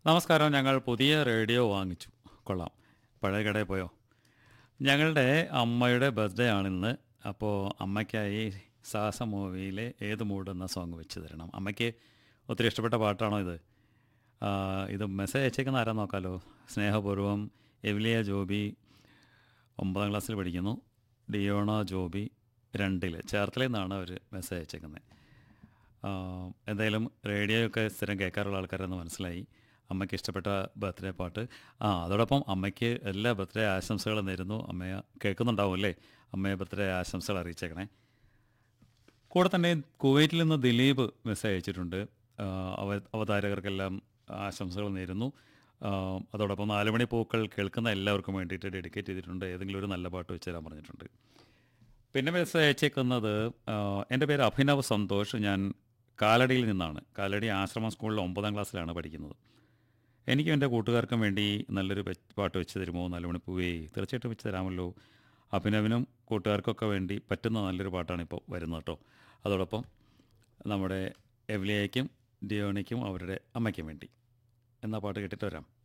നമസ്കാരം ഞങ്ങൾ പുതിയ റേഡിയോ വാങ്ങിച്ചു കൊള്ളാം പഴയ കടയിൽ പോയോ ഞങ്ങളുടെ അമ്മയുടെ ബർത്ത്ഡേ ആണിന്ന് അപ്പോൾ അമ്മയ്ക്കായി സാഹസ മൂവിയിലെ ഏത് മൂഡ് എന്ന സോങ് വെച്ച് തരണം അമ്മയ്ക്ക് ഒത്തിരി ഇഷ്ടപ്പെട്ട പാട്ടാണോ ഇത് ആ, ഇത് മെസ്സേജ് അയച്ചേക്കുന്ന ആരാ നോക്കാലോ സ്നേഹപൂർവ്വം എവിലിയ ജോബി ഒമ്പതാം ക്ലാസ്സിൽ പഠിക്കുന്നു ഡിയോണ ജോബി രണ്ടിൽ ചേർത്തലയിൽ നിന്നാണ് അവർ മെസ്സേജ് അയച്ചേക്കുന്നത് ആഹ് എന്തായാലും റേഡിയോ ഒക്കെ സ്ഥിരം കേൾക്കാറുള്ള ആൾക്കാരെന്ന് മനസ്സിലായി അമ്മയ്ക്ക് ഇഷ്ടപ്പെട്ട ബർത്ത്ഡേ പാട്ട് ആ അതോടൊപ്പം അമ്മയ്ക്ക് എല്ലാ ബർത്ത്ഡേ ആശംസകളും നേരുന്നു അമ്മയെ കേൾക്കുന്നുണ്ടാവും അല്ലേ അമ്മയെ ബർത്ത്ഡേ ആശംസകൾ അറിയിച്ചേക്കണേ കൂടെ തന്നെ കുവൈറ്റിൽ നിന്ന് ദിലീപ് മെസ്സേജ് അയച്ചിട്ടുണ്ട് ആഹ് അവ അവതാരകർക്കെല്ലാം ആശംസകൾ നേരുന്നു ആഹ് അതോടൊപ്പം നാലുമണി പൂക്കൾ കേൾക്കുന്ന എല്ലാവർക്കും വേണ്ടിയിട്ട് ഡെഡിക്കേറ്റ് ചെയ്തിട്ടുണ്ട് ഏതെങ്കിലും ഒരു നല്ല പാട്ട് വെച്ച് തരാൻ പറഞ്ഞിട്ടുണ്ട് പിന്നെ മെസ്സേജ് അയച്ചേക്കുന്നത് ആഹ് എൻ്റെ പേര് അഭിനവ് സന്തോഷ് ഞാൻ കാലടിയിൽ നിന്നാണ് കാലടി ആശ്രമം സ്കൂളിൽ ഒമ്പതാം ക്ലാസ്സിലാണ് പഠിക്കുന്നത് എനിക്കും എൻ്റെ കൂട്ടുകാർക്കും വേണ്ടി നല്ലൊരു വെ- പാട്ട് വെച്ച് തരുമോ നല്ല മണിപ്പൂവേ തീർച്ചയായിട്ടും വെച്ച് തരാമല്ലോ അഭിനവിനും കൂട്ടുകാർക്കൊക്കെ വേണ്ടി പറ്റുന്ന നല്ലൊരു പാട്ടാണ് ഇപ്പോൾ വരുന്നത് കേട്ടോ അതോടൊപ്പം നമ്മുടെ എവ്ലിയയ്ക്കും ഡിയോണിക്കും അവരുടെ അമ്മയ്ക്കും വേണ്ടി എന്നാ പാട്ട് കേട്ടിട്ട് വരാം